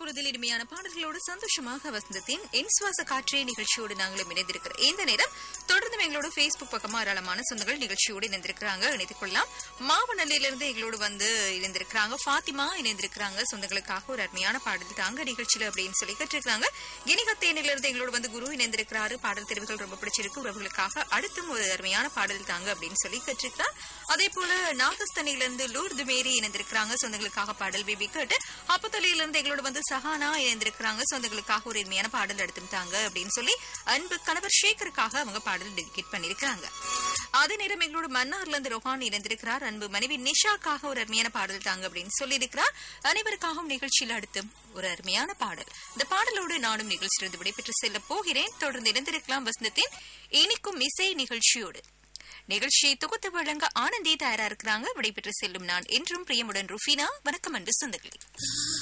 பொழுதில் இனிமையான பாடல்களோடு சந்தோஷமாக வசந்தத்தின் என் சுவாச காற்றே நிகழ்ச்சியோடு நாங்களும் இணைந்திருக்கிறோம் இந்த நேரம் தொடர்ந்து எங்களோட Facebook பக்கமா ஏராளமான சொந்தங்கள் நிகழ்ச்சியோடு இணைந்திருக்கிறாங்க இணைத்துக் கொள்ளலாம் மாவனல்லையிலிருந்து எங்களோடு வந்து இணைந்திருக்கிறாங்க ஃபாத்திமா இணைந்திருக்கிறாங்க சொந்தங்களுக்காக ஒரு அருமையான பாடல் தாங்க நிகழ்ச்சியில அப்படின்னு சொல்லி கேட்டிருக்காங்க கிணிகத்தேனிலிருந்து எங்களோடு வந்து குரு இணைந்திருக்கிறாரு பாடல் தெரிவுகள் ரொம்ப பிடிச்சிருக்கு உறவுகளுக்காக அடுத்தும் ஒரு அருமையான பாடல் தாங்க அப்படின்னு சொல்லி கேட்டிருக்கிறார் அதே போல நாகஸ்தனிலிருந்து லூர்து மேரி இணைந்திருக்கிறாங்க சொந்தங்களுக்காக பாடல் பேபி கேட்டு அப்பத்தொலையிலிருந்து எங்களோட வந்து சஹானா இணைந்திருக்கிறாங்க சொந்தங்களுக்காக ஒரு இனிமையான பாடல் எடுத்துட்டாங்க அப்படின்னு சொல்லி அன்பு கணவர் ஷேகருக்காக அவங்க பாடல் டெடிகேட் பண்ணிருக்காங்க அதே நேரம் எங்களோட மன்னார்ல இருந்து ரொஹான் இணைந்திருக்கிறார் அன்பு மனைவி நிஷாக்காக ஒரு அருமையான பாடல் தாங்க அப்படின்னு சொல்லியிருக்கிறார் அனைவருக்காகவும் நிகழ்ச்சியில் அடுத்தும் ஒரு அருமையான பாடல் இந்த பாடலோடு நானும் நிகழ்ச்சியிலிருந்து விடைபெற்று செல்ல போகிறேன் தொடர்ந்து இணைந்திருக்கலாம் வசந்தத்தின் இனிக்கும் இசை நிகழ்ச்சியோடு நிகழ்ச்சியை தொகுத்து வழங்க ஆனந்தி தயாரா இருக்கிறாங்க விடைபெற்று செல்லும் நான் என்றும் பிரியமுடன் ருஃபீனா வணக்கம் அன்பு சொந்தங்களே